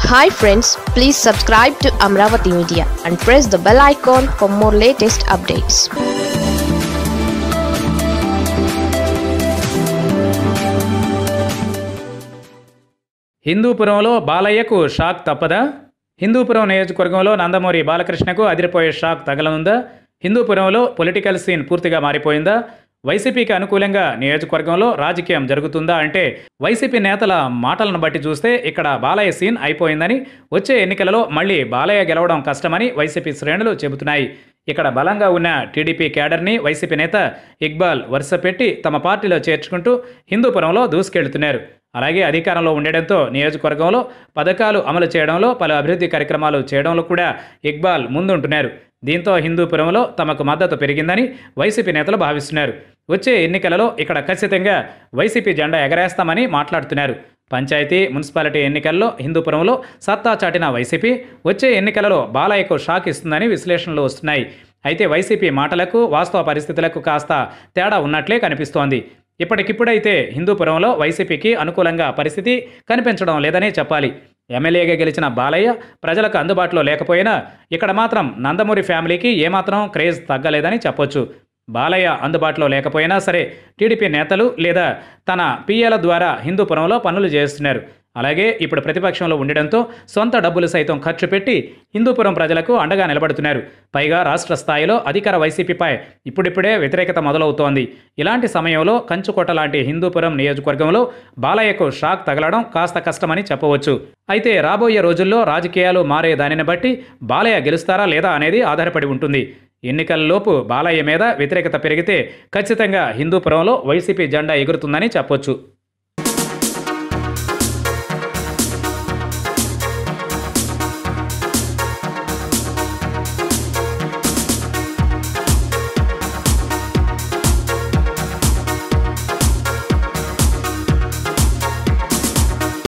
hi friends please subscribe to Amaravati media and press the bell icon for more latest updates హిందూపురంలో బాలయ్యకు shock తప్పదా హిందూపురం నియోజకవర్గంలో నందమూరి బాలకృష్ణకు అదిరిపోయే షాక్ తగలనుందా హిందూపురంలో పొలిటికల్ సీన్ పూర్తిగా మారిపోయిందా వైసీపీకి అనుకూలంగా నియోజకవర్గంలో రాజకీయం జరుగుతుందా అంటే వైసీపీ నేతల మాటలను బట్టి చూస్తే ఇక్కడ బాలయ్య సీన్ అయిపోయిందని వచ్చే ఎన్నికలలో మళ్ళీ బాలయ్య గెలవడం కష్టమని వైసీపీ శ్రేణులు చెబుతున్నాయి ఇక్కడ బలంగా ఉన్న టీడీపీ క్యాడర్ని వైసీపీ నేత ఇక్బాల్ వరుస పెట్టి తమ పార్టీలో చేర్చుకుంటూ హిందూపురంలో దూసుకెళ్తున్నారు అలాగే అధికారంలో ఉండడంతో నియోజకవర్గంలో పథకాలు అమలు చేయడంలో పలు అభివృద్ధి కార్యక్రమాలు చేయడంలో కూడా ఇక్బాల్ ముందుంటున్నారు దీంతో హిందూపురంలో తమకు మద్దతు పెరిగిందని వైసీపీ నేతలు భావిస్తున్నారు వచ్చే ఎన్నికలలో ఇక్కడ ఖచ్చితంగా వైసీపీ జెండా ఎగరేస్తామని మాట్లాడుతున్నారు పంచాయతీ మున్సిపాలిటీ ఎన్నికల్లో హిందూపురంలో సత్తా చాటిన వైసీపీ వచ్చే ఎన్నికలలో బాలయ్యకు షాక్ ఇస్తుందని విశ్లేషణలు వస్తున్నాయి అయితే వైసీపీ మాటలకు వాస్తవ పరిస్థితులకు కాస్త తేడా ఉన్నట్లే కనిపిస్తోంది ఇప్పటికిప్పుడైతే హిందూపురంలో వైసీపీకి అనుకూలంగా పరిస్థితి కనిపించడం లేదనే చెప్పాలి ఎమ్మెల్యేగా గెలిచిన బాలయ్య ప్రజలకు అందుబాటులో లేకపోయినా ఇక్కడ మాత్రం నందమూరి ఫ్యామిలీకి ఏమాత్రం క్రేజ్ తగ్గలేదని చెప్పొచ్చు బాలయ్య అందుబాటులో లేకపోయినా సరే టీడీపీ నేతలు లేదా తన పిఏల ద్వారా హిందూపురంలో పనులు చేస్తున్నారు అలాగే ఇప్పుడు ప్రతిపక్షంలో ఉండడంతో సొంత డబ్బులు సైతం ఖర్చు పెట్టి హిందూపురం ప్రజలకు అండగా నిలబడుతున్నారు పైగా రాష్ట్ర స్థాయిలో అధికార వైసీపీపై ఇప్పుడిప్పుడే వ్యతిరేకత మొదలవుతోంది ఇలాంటి సమయంలో కంచుకోట లాంటి హిందూపురం నియోజకవర్గంలో బాలయ్యకు షాక్ తగలడం కాస్త కష్టమని చెప్పవచ్చు అయితే రాబోయే రోజుల్లో రాజకీయాలు మారే దానిని బట్టి బాలయ్య గెలుస్తారా లేదా అనేది ఆధారపడి ఉంటుంది ఎన్నికల్లోపు బాలయ్య మీద వ్యతిరేకత పెరిగితే ఖచ్చితంగా హిందూపురంలో వైసీపీ జెండా ఎగురుతుందని చెప్పొచ్చు